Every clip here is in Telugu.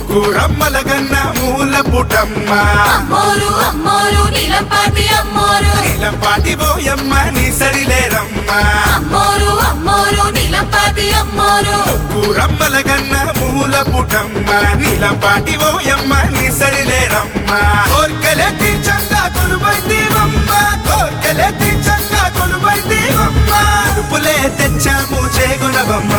ముగ్గురమ్మల గన్న మూల పుటమ్మ అమ్మోరు అమ్మోరు నీలంపాటి అమ్మోరు నీలంపాటి పోయమ్మ నీ సరిలేరమ్మ అమ్మోరు అమ్మోరు నీలంపాటి అమ్మోరు ముగ్గురమ్మల గన్న మూల పుటమ్మ నీలంపాటి పోయమ్మ నీ సరిలేరమ్మ కోర్కెలెత్తి చందా కొలువైతీవమ్మ కోర్కెలెత్తి చందా కొలువైతీవమ్మ ఉడుపులే తెచ్చాము చేగుణవమ్మ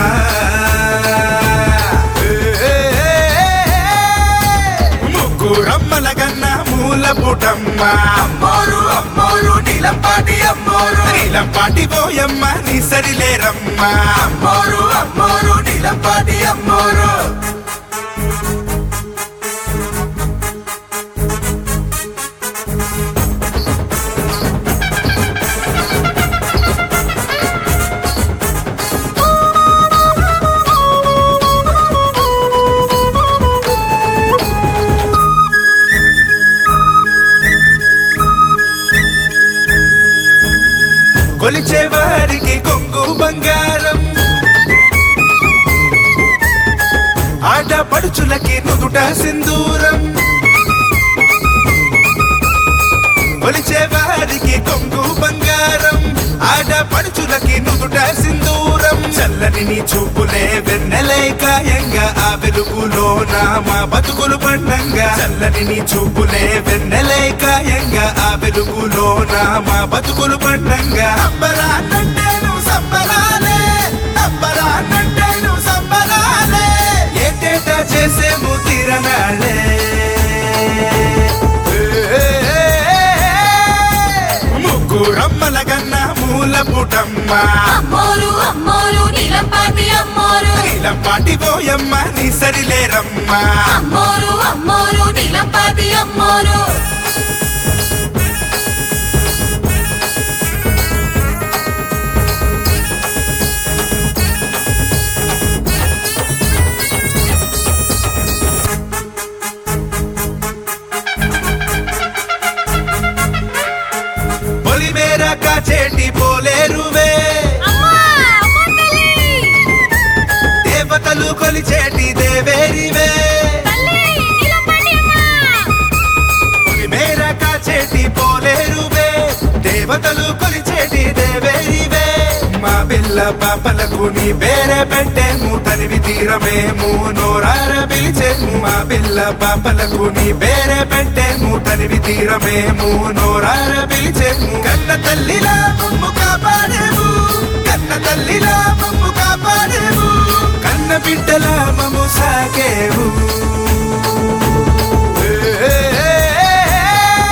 ముగ్గురమ్మల గన్న మూల పుటమ్మ అమ్మోరు అమ్మోరు నీలంపాటి అమ్మోరు నీలంపాటి పోయమ్మ నీ సరిలేరమ్మ అమ్మోరు అమ్మోరు నీలంపాటి అమ్మోరు కొలిచే వారికి కొంగు బంగారం ఆడపడుచులకి నుదుట సింధూరం కొలిచే వారికి కొంగు బంగారం ఆడపడుచులకి నుదుట సింధూరం చల్లని నీ చూపులే వెన్నెలై కాయంగా ఆ వెలుగులో మా బతుకులు పండంగా చల్లని నీ చూపులే వెన్నెలై కాయంగా ఆ వెలుగులో మా బతుకులు పండంగా అబ్బరానంటే నువ్వు సంబరాలే అబ్బరానంటే నువ్వు సంబరాలే ఏటేటా చేసేము తీరనాలే ముగ్గురమ్మల గన్న మూల పుటమ్మ అమ్మోరు అమ్మోరు నీలంపాటి అమ్మోరు నీలంపాటి పోయమ్మ నీ సరిలేరమ్మ అమ్మోరు అమ్మోరు నీలంపాటి అమ్మోరు పొలిమేర కాచేటి పోలేరువే దేవతలు కొలిచేటి దేవేరివే పొలిమేర కాచేటి పోలేరువే దేవతలు కొలిచేటి దేవేరివే మా పిల్ల పాపలకు నీ పేరే పెట్టేము తనివి తీరమేము నోరార పిలిచేము మా పిల్ల పాపలకు నీ పేరే పెట్టేము తనివి తీరమేము నోరార పిలిచేము కన్న తల్లిలా మమ్ము కాపాడేము కన్న తల్లిలా మమ్ము కాపాడేము కన్న బిడ్డలా మమ్ము సాకేవు ఏ, ఏ, ఏ, ఏ.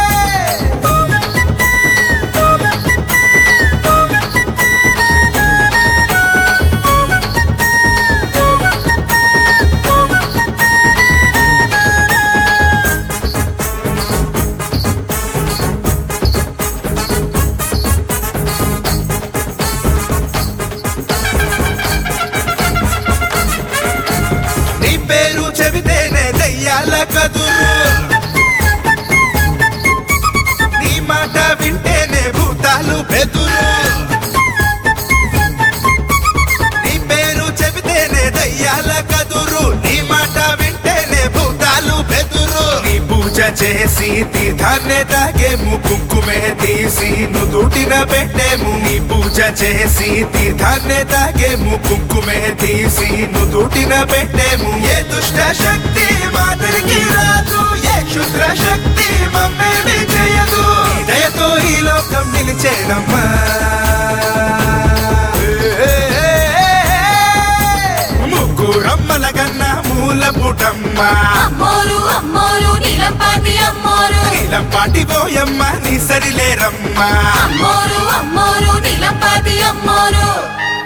నీ పేరు చెబితేనే దయ్యాల కదురు నీ మాట వింటేనే భూతాలు బెదురు నీ పేరు చెబితేనే దయ్యాల కదురు నీ మాట వింటేనే భూతాలు బెదురు నీ పూజ చేసి తీర్థాన్నే తాగేము కుంకుమే తీసి నుదుటిన పెట్టేము నీ పూజ చేసి తీర్థాన్నే తాగేము కుంకుమే తీసి నుదుటిన పెట్టేము ఏ దుష్ట శక్తి మాదిరికి రాదు ఏ క్షుద్ర శక్తి మమ్మేమి చేయదు నీ దయతో ఈ లోకం నిలిచేనమ్మా ముగ్గురమ్మల గన్న మూల పుటమ్మ అమ్మోరు అమ్మోరు నీలంపాటి అమ్మోరు నీలంపాటి పోయమ్మ నీ సరిలేరమ్మ అమ్మోరు అమ్మోరు నీలంపాటి అమ్మోరు